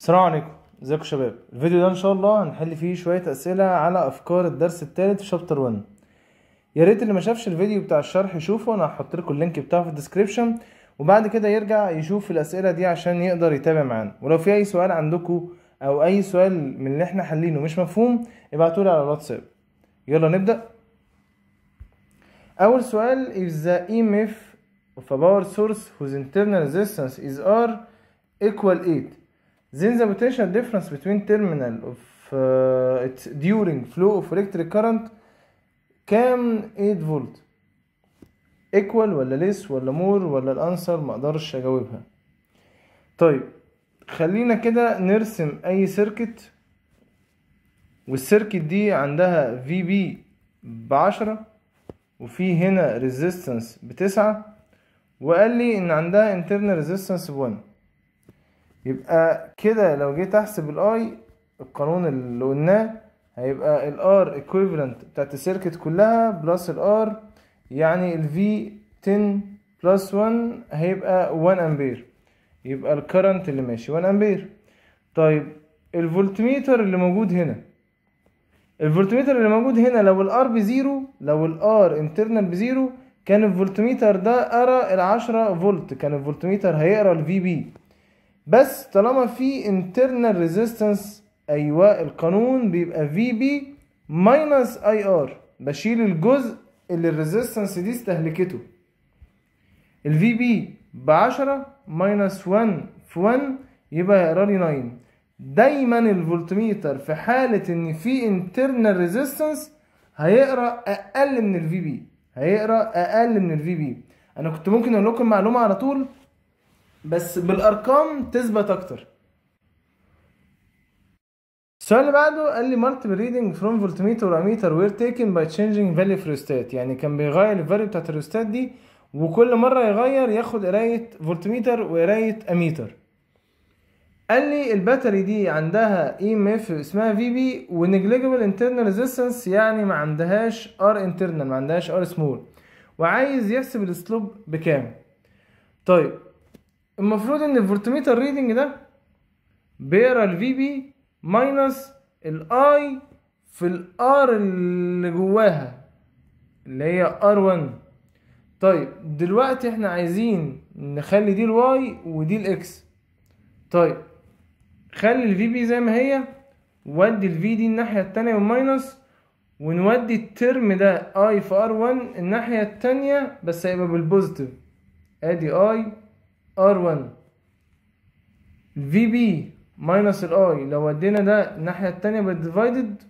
السلام عليكم ازيكم يا شباب الفيديو ده ان شاء الله هنحل فيه شويه اسئله على افكار الدرس الثالث في شابتر 1 يا ريت اللي ما شافش الفيديو بتاع الشرح يشوفه انا هحط لكم اللينك بتاعه في الديسكريبشن وبعد كده يرجع يشوف الاسئله دي عشان يقدر يتابع معانا ولو في اي سؤال عندكم او اي سؤال من اللي احنا حلينه مش مفهوم ابعتولي على الواتساب يلا نبدا اول سؤال if the EMF of a power source whose internal resistance is R equal 8 then the potential difference between terminal of uh, its during flow of electric current كام 8 فولت equal ولا less ولا more ولا الانسر ما اقدرش اجاوبها طيب خلينا كده نرسم اي سيركت والسيركت دي عندها في بي بعشرة وفي هنا ريزيستنس بتسعة وقال لي ان عندها internal ريزيستنس بوان يبقى كده لو جيت احسب الاي القانون اللي قلناه هيبقى الار equivalent بتاعت السيركت كلها بلس الار يعني الفي 10 بلس 1 هيبقى 1 امبير يبقى الكرنت اللي ماشي 1 امبير طيب الفولتميتر اللي موجود هنا الفولتميتر اللي موجود هنا لو الار بزيرو لو الار انترنال بزيرو كان الفولتميتر ده قرا العشرة فولت كان الفولتميتر هيقرا الفي بي بس طالما في internal resistance ايوه القانون بيبقى في بي ماينس اي ار بشيل الجزء اللي الريزيستنس دي استهلكته الفي بي بعشرة ماينس 1 في 1 يبقى هيقرا لي 9 دايما الفولتميتر في حالة ان في internal resistance هيقرا اقل من الفي بي هيقرا اقل من الفي بي انا كنت ممكن اقول لكم معلومة على طول بس بالارقام تثبت اكتر السؤال اللي بعده قال لي multiple reading from voltmeter or ammeter were taken by changing value of rheostat يعني كان بيغير الفاليو بتاعت الريوستات دي وكل مرة يغير ياخد قراية فولتميتر وقراية اميتر قال لي الباتري دي عندها اي ام اف اسمها في بي ونجليجبل انترنال ريزيستنس يعني ما عندهاش ار انترنال ما عندهاش ار سمول وعايز يحسب السلوب بكام طيب المفروض ان الفولتميتر ريدنج ده بيقرا الفي بي ماينس الاي في الار اللي جواها اللي هي ار 1 طيب دلوقتي احنا عايزين نخلي دي الواي ودي الاكس طيب خلي الفي بي زي ما هي ودي الفي دي الناحية التانية والماينس ونودي الترم ده اي في ار 1 الناحية التانية بس هيبقى بالبوزيتيف ادي اي ار 1 الفي بي ماينس الاي لو ودينا ده الناحية التانية بالديفايدد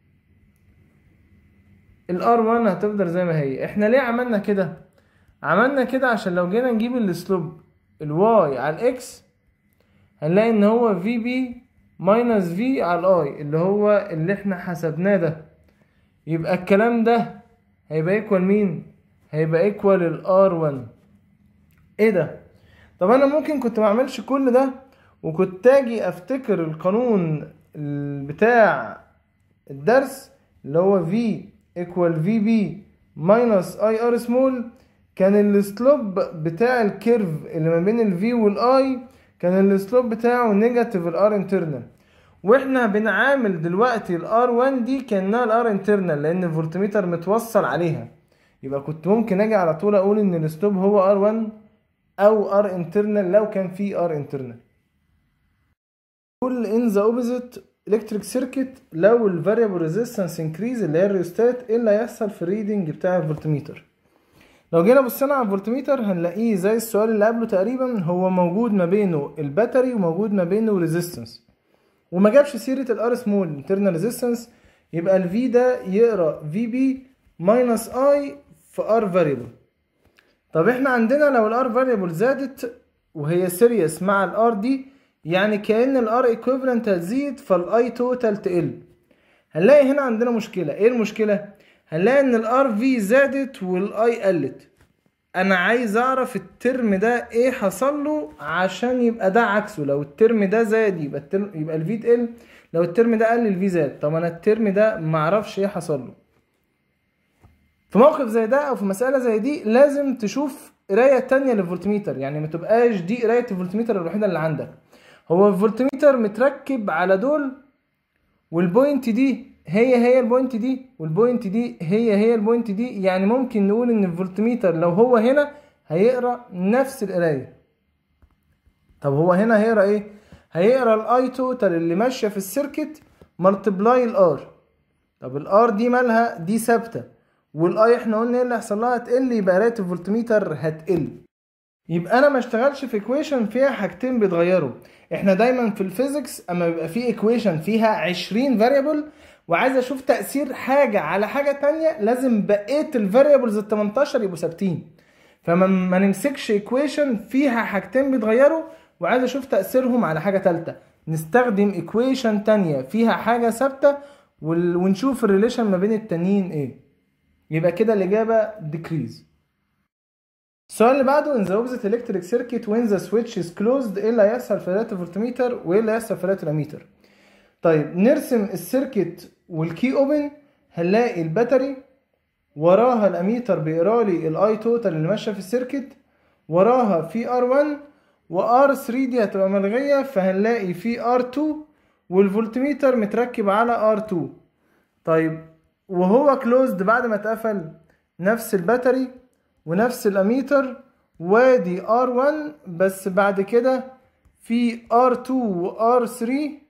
الار 1 هتفضل زي ما هي احنا ليه عملنا كده عملنا كده عشان لو جينا نجيب السلوب الواي على الاكس هنلاقي ان هو في بي ماينس في على الاي اللي هو اللي احنا حسبناه ده يبقى الكلام ده هيبقى ايكوال مين هيبقى ايكوال الار 1 ايه ده طب انا ممكن كنت ما اعملش كل ده وكنت اجي افتكر القانون بتاع الدرس اللي هو v equal vb minus ir small كان السلوب بتاع الكيرف اللي ما بين ال v وال i كان السلوب بتاعه نيجاتيف ال r internal واحنا بنعامل دلوقتي ال r1 دي كانها ال r internal لان الفولتميتر متوصل عليها يبقى كنت ممكن اجي على طول اقول ان السلوب هو r1 او r internal لو كان في r internal كل in the opposite electric circuit لو ال variable resistance increase اللي هي الريوستات ايه اللي هيحصل في الريدنج بتاع الفولتميتر لو جينا بصينا على الفولتميتر هنلاقيه زي السؤال اللي قبله تقريبا هو موجود ما بينه الباتري وموجود ما بينه ريزيستنس وما جابش سيره الار سمول internal resistance يبقى ال V ده يقرا VB minus I في R variable طب احنا عندنا لو الار variable زادت وهي سيريس مع الار دي يعني كأن الار equivalent هتزيد فالاي توتال تقل هنلاقي هنا عندنا مشكلة ايه المشكلة هنلاقي ان الار في زادت والاي قلت انا عايز اعرف الترم ده ايه حصل له عشان يبقى ده عكسه لو الترم ده زاد يبقى الترم يبقى الفي تقل لو الترم ده قل الفي زاد طب انا الترم ده معرفش ايه حصل له في موقف زي ده او في مسألة زي دي لازم تشوف قراية تانية للفولتميتر يعني ما تبقاش دي قراية الفولتميتر الوحيدة اللي عندك هو الفولتميتر متركب على دول والبوينت دي هي هي البوينت دي والبوينت دي هي هي البوينت دي يعني ممكن نقول ان الفولتميتر لو هو هنا هيقرا نفس القرايه طب هو هنا هيقرا ايه هيقرا الاي توتال اللي ماشيه في السيركت ملتبلاي الار طب الار دي مالها دي ثابته والاي احنا قلنا ايه اللي هيحصل لها هتقل يبقى قرايه الفولتميتر هتقل يبقى انا ما اشتغلش في ايكويشن فيها حاجتين بيتغيروا احنا دايما في الفيزيكس اما بيبقى في ايكويشن فيها 20 فاريبل وعايز اشوف تاثير حاجه على حاجه تانية لازم بقيه الفاريبلز ال 18 يبقوا ثابتين فما ما نمسكش ايكويشن فيها حاجتين بيتغيروا وعايز اشوف تاثيرهم على حاجه ثالثه نستخدم ايكويشن تانية فيها حاجه ثابته وال- ونشوف الريليشن ما بين التانيين ايه يبقى كده الاجابه decrease السؤال اللي بعده in the opposite electric circuit when the switch is closed ايه اللي هيحصل في رات الفولتميتر وايه اللي هيحصل في رات الاميتر طيب نرسم السيركت والكي اوبن هنلاقي الباتري وراها الاميتر بيقرا لي الاي توتال اللي ماشيه في السيركت وراها في ار1 وار 3 دي هتبقى ملغيه فهنلاقي في ار2 والفولتميتر متركب على ار2 طيب وهو كلوزد بعد ما اتقفل نفس الباتري ونفس الاميتر وادي R1 بس بعد كده في R2 و R3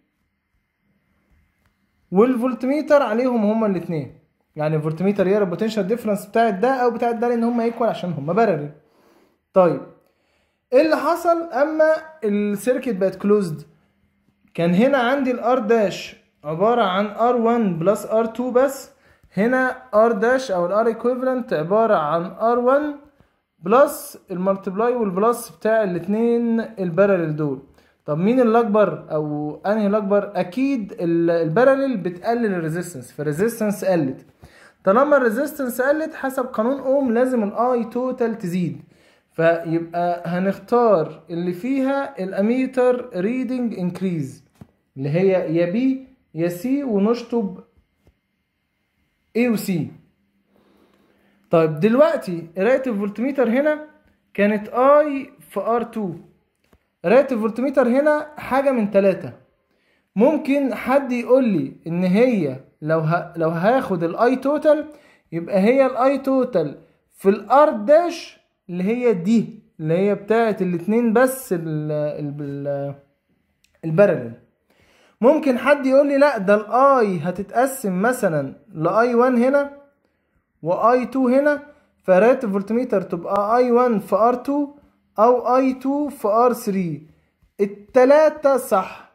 والفولتميتر عليهم هما الاثنين يعني الفولتميتر يقرا البوتنشال ديفرنس بتاعت ده او بتاعت ده لان هما ايكوال عشان هما بارلل طيب ايه اللي حصل اما السيركت بقت كلوزد كان هنا عندي الار داش عبارة عن R1 بلس R2 بس هنا R داش او الار ايكويفالنت عبارة عن R1 بلس المالتبلاي والبلس بتاع الاتنين البارلل دول طب مين الاكبر او انهي الاكبر اكيد ال- البارلل بتقلل الريزيستنس فالريزيستنس قلت طالما الريزيستنس قلت حسب قانون اوم لازم الاي توتال تزيد فيبقى هنختار اللي فيها الاميتر ريدنج انكريز اللي هي يا بي يا سي ونشطب A و C طيب دلوقتي قراية الفولتميتر هنا كانت I في R2 قراية الفولتميتر هنا حاجة من تلاتة ممكن حد يقول لي ان هي لو ه... لو هاخد الاي توتال يبقى هي الاي توتال في الار داش اللي هي دي اللي هي بتاعت الاتنين بس ال... ال... ال... البارلل ممكن حد يقول لي لا ده الاي هتتقسم مثلا لاي 1 هنا واي 2 هنا فرات الفولتميتر تبقى اي 1 في ار 2 او اي 2 في ار 3 التلاتة صح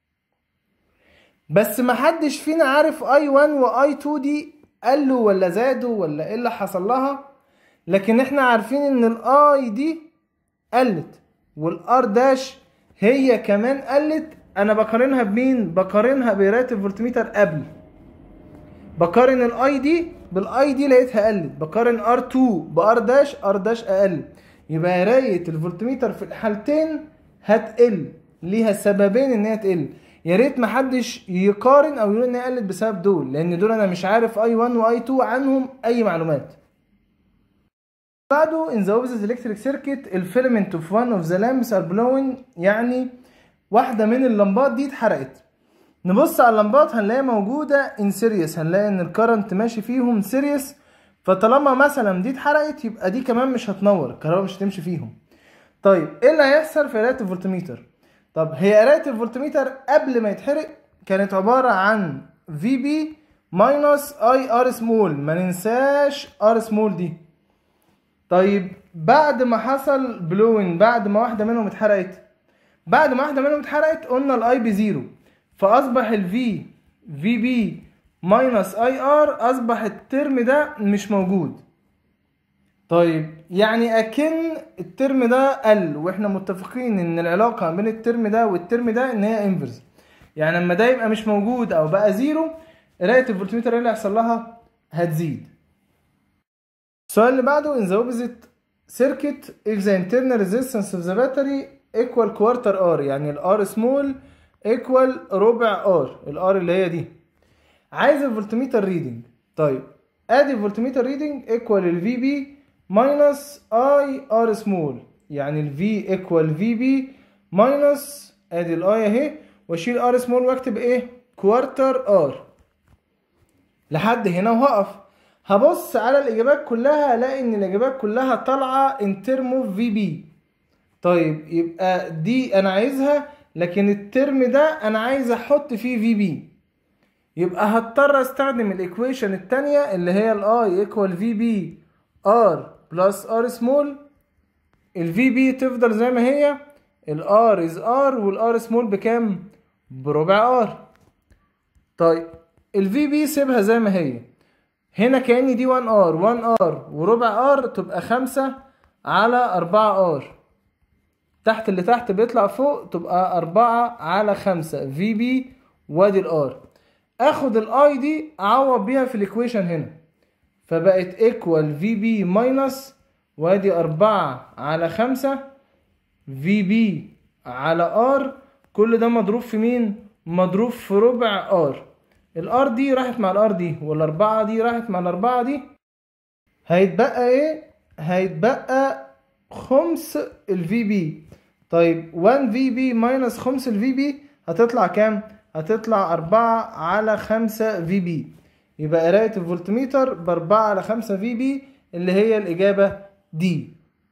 بس محدش فينا عارف اي 1 واي 2 دي قلوا ولا زادوا ولا ايه اللي حصل لها لكن احنا عارفين ان الاي دي قلت والار داش هي كمان قلت انا بقارنها بمين بقارنها بقرايه الفولتميتر قبل بقارن الاي دي بالاي دي لقيتها قلت بقارن ار 2 بار داش ار داش اقل يبقى قرايه الفولتميتر في الحالتين هتقل ليها سببين ان هي تقل يا ريت محدش يقارن او يقول ان هي قلت بسبب دول لان دول انا مش عارف اي 1 واي 2 عنهم اي معلومات بعده in the opposite electric circuit الفيلمنت of one of the lamps are blowing يعني واحدة من اللمبات دي اتحرقت نبص على اللمبات هنلاقيها موجودة in series هنلاقي ان الكرنت ماشي فيهم series فطالما مثلا دي اتحرقت يبقى دي كمان مش هتنور الكهرباء مش هتمشي فيهم طيب ايه اللي هيحصل في قراية الفولتميتر طب هي قراية الفولتميتر قبل ما يتحرق كانت عبارة عن في بي ماينس اي ار سمول ما ننساش ار سمول دي طيب بعد ما حصل بلوين بعد ما واحدة منهم اتحرقت بعد ما واحدة منهم اتحرقت قلنا الاي بزيرو فاصبح الفي في بي ماينس اي ار اصبح الترم ده مش موجود طيب يعني اكن الترم ده قل واحنا متفقين ان العلاقة بين الترم ده والترم ده ان هي انفرس يعني لما ده يبقى مش موجود او بقى زيرو قراية الفولتميتر ايه اللي هيحصل لها هتزيد السؤال اللي بعده in the opposite circuit if the internal resistance of the battery equal quarter R يعني ال R small equal ربع R ال R اللي هي دي عايز الفولتميتر ريدنج طيب ادي الفولتميتر ريدنج equal ال VB minus I R small يعني ال V equal VB minus ادي الاي اهي واشيل ار سمول واكتب ايه كوارتر ار لحد هنا وهقف هبص على الاجابات كلها الاقي ان الاجابات كلها طالعه ان ترم اوف في بي طيب يبقى دي انا عايزها لكن الترم ده انا عايز احط فيه في بي يبقى هضطر استخدم الايكويشن التانية اللي هي الاي ايكوال في بي ار بلس ار سمول الفي بي تفضل زي ما هي الار از ار والار سمول بكام بربع ار طيب الفي بي سيبها زي ما هي هنا كأني دي 1 ار 1 ار وربع ار تبقى خمسة على أربعة ار تحت اللي تحت بيطلع فوق تبقى أربعة على خمسة في بي وادي الار اخد الاي دي اعوض بيها في الايكويشن هنا فبقت ايكوال في بي ماينس وادي أربعة على خمسة في بي على ار كل ده مضروب في مين مضروب في ربع ار الار دي راحت مع الار دي والاربعة دي راحت مع الاربعة دي هيتبقى ايه هيتبقى خمس الفي بي طيب 1 في بي ماينس خمس الفي بي هتطلع كام هتطلع أربعة على خمسة في بي يبقى قراية الفولتميتر بأربعة على خمسة في بي اللي هي الإجابة دي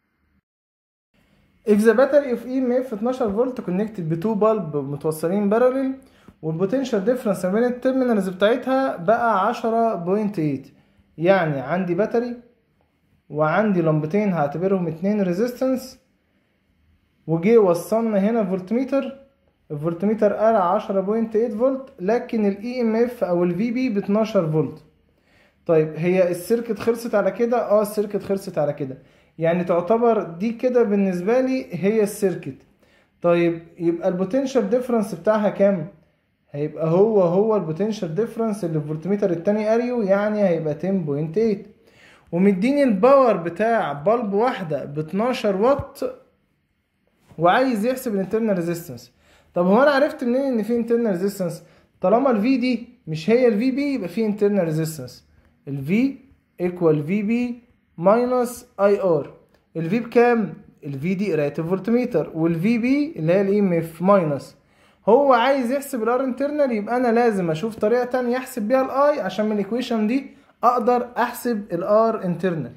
If the battery of EMF 12 فولت connected ب 2 bulb متوصلين parallel والبوتنشال ديفرنس ما بين التيرمينالز بتاعتها بقى 10.8 يعني عندي باتري وعندي لمبتين هعتبرهم اتنين ريزيستنس وجي وصلنا هنا فولتميتر الفولتميتر قال 10.8 فولت لكن الاي ام اف او الفي بي ب 12 فولت طيب هي السيركت خلصت على كده اه السيركت خلصت على كده يعني تعتبر دي كده بالنسبه لي هي السيركت طيب يبقى البوتنشال ديفرنس بتاعها كام هيبقى هو هو البوتنشال ديفرنس اللي الفولتميتر التاني قاريه يعني هيبقى 10.8 ومديني الباور بتاع بلب واحده ب 12 واط وعايز يحسب الانترنال ريزيستنس طب هو انا عرفت منين ان في انترنال ريزيستنس طالما الفي دي مش هي الفي بي يبقى في انترنال ريزيستنس الفي ايكوال في بي ماينس اي ار الفي بكام الفي دي قرايه الفولتميتر والفي بي اللي هي الاي ام اف ماينس هو عايز يحسب الار انترنال يبقى انا لازم اشوف طريقه تانية احسب بيها الاي عشان من الايكويشن دي اقدر احسب الار انترنال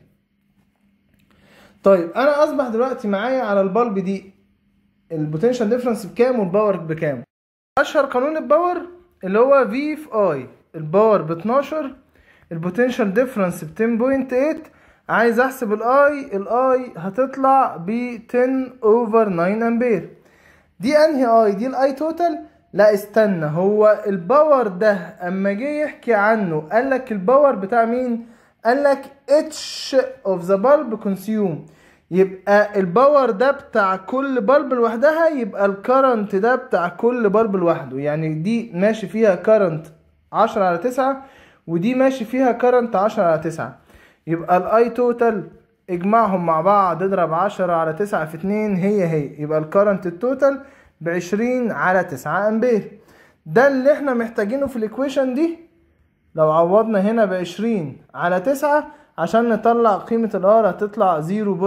طيب انا اصبح دلوقتي معايا على البلب دي البوتنشال ديفرنس بكام والباور بكام اشهر قانون الباور اللي هو في في اي الباور ب 12 البوتنشال ديفرنس ب 10.8 عايز احسب الاي الاي هتطلع ب 10 اوفر 9 امبير دي انهي اي دي الاي توتال لا استنى هو الباور ده اما جه يحكي عنه قال لك الباور بتاع مين قال لك اتش اوف ذا bulb كونسيوم يبقى الباور ده بتاع كل بلب لوحدها يبقى الكرنت ده بتاع كل بلب لوحده يعني دي ماشي فيها كرنت 10 على 9 ودي ماشي فيها كرنت 10 على 9 يبقى الاي توتال اجمعهم مع بعض اضرب 10 على 9 في 2 هي هي يبقى الكرنت التوتال ب 20 على 9 امبير ده اللي احنا محتاجينه في الايكويشن دي لو عوضنا هنا ب 20 على 9 عشان نطلع قيمة الار هتطلع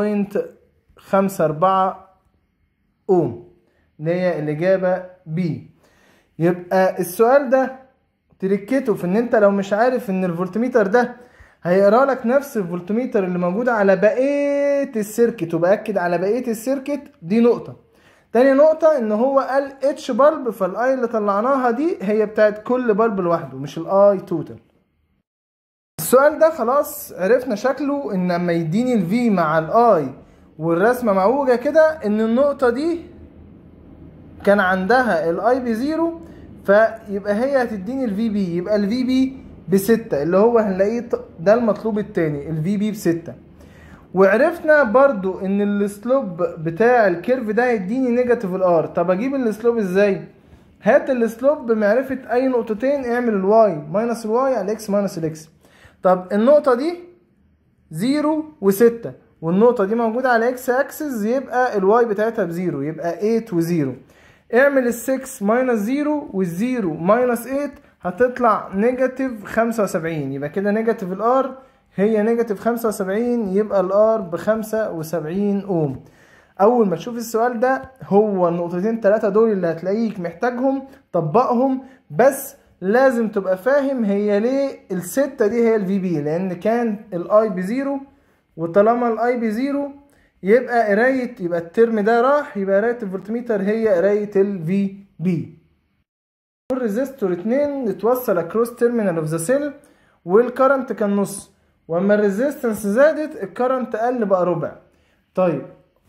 0.54 اوم اللي هي الإجابة بي يبقى السؤال ده تركته في ان انت لو مش عارف ان الفولتميتر ده هيقرا لك نفس الفولتميتر اللي موجود على بقية السيركت وبأكد على بقية السيركت دي نقطة تاني نقطة ان هو قال اتش بلب فالاي اللي طلعناها دي هي بتاعت كل بلب لوحده مش الاي توتال السؤال ده خلاص عرفنا شكله ان لما يديني الفي مع الاي والرسمة معوجة كده ان النقطة دي كان عندها الاي بزيرو فيبقى هي هتديني الفي بي يبقى الفي بي بستة اللي هو هنلاقيه ده المطلوب التاني الفي بي بستة وعرفنا برضو ان السلوب بتاع الكيرف ده هيديني نيجاتيف الار طب اجيب السلوب ازاي هات السلوب بمعرفة اي نقطتين اعمل الواي ماينس الواي على الاكس ماينس الاكس طب النقطة دي زيرو وستة والنقطة دي موجودة على اكس اكسس يبقى الواي بتاعتها بزيرو يبقى 8 وزيرو اعمل السكس ماينس زيرو والزيرو ماينس 8 هتطلع نيجاتيف خمسة وسبعين يبقى كده نيجاتيف الار هي نيجاتيف خمسة وسبعين يبقى الار بخمسة وسبعين اوم اول ما تشوف السؤال ده هو النقطتين ثلاثة دول اللي هتلاقيك محتاجهم طبقهم بس لازم تبقى فاهم هي ليه الستة دي هي الفي بي لان كان الاي بزيرو وطالما الاي بزيرو يبقى قراية يبقى الترم ده راح يبقى قراية الفولتميتر هي قراية الفي بي الريزيستور 2 اتوصل اكروس تيرمينال اوف ذا سيل والكرنت كان نص واما الريزيستنس زادت الكرنت قل بقى ربع طيب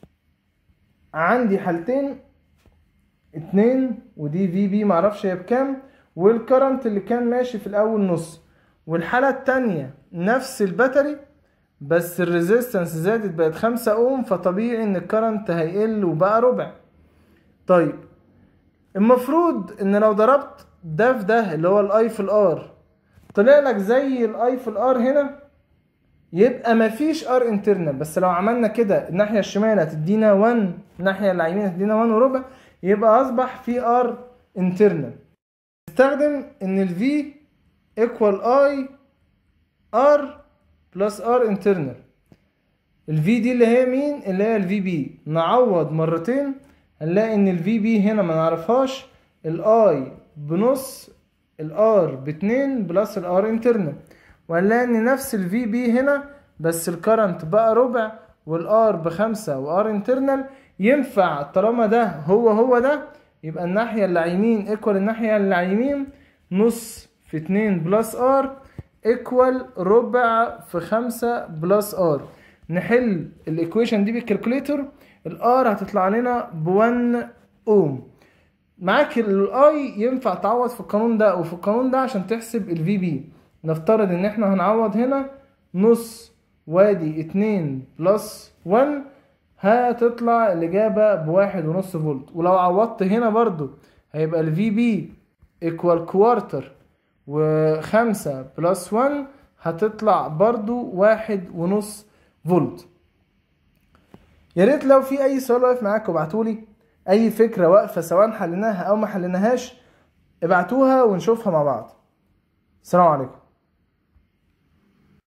عندي حالتين اتنين ودي في بي معرفش هي بكام والكرنت اللي كان ماشي في الاول نص والحالة التانية نفس الباتري بس الريزيستنس زادت بقت خمسة اوم فطبيعي ان الكرنت هيقل وبقى ربع طيب المفروض ان لو ضربت ده في ده اللي هو الاي في الار طلع لك زي الاي في الار هنا يبقى مفيش ار انترنال بس لو عملنا كده الناحيه الشمال هتدينا 1 الناحيه اللي على اليمين هتدينا 1 وربع يبقى اصبح في ار انترنال نستخدم ان الفي ايكوال اي ار بلس ار انترنال الفي دي اللي هي مين اللي هي الفي بي نعوض مرتين هنلاقي ان الفي بي هنا ما نعرفهاش الاي بنص الار باتنين بلس الار انترنال وهنلاقي ان نفس الفي بي هنا بس الكرنت بقى ربع والار بخمسة وار انترنال ينفع طالما ده هو هو ده يبقى الناحية اللي على يمين ايكوال الناحية اللي على يمين نص في اتنين بلس ار ايكوال ربع في خمسة بلس ار نحل الايكويشن دي بالكالكوليتر الار هتطلع لنا بون اوم معاك الاي ينفع تعوض في القانون ده وفي القانون ده عشان تحسب الفي بي نفترض ان احنا هنعوض هنا نص وادي اتنين بلس ون هتطلع الاجابة بواحد ونص فولت ولو عوضت هنا برضو هيبقى الفي بي ايكوال كوارتر وخمسة بلس ون هتطلع برضو واحد ونص فولت يا ريت لو في اي سؤال واقف معاك ابعتولي اي فكره واقفه سواء حليناها او ما حليناهاش ابعتوها ونشوفها مع بعض السلام عليكم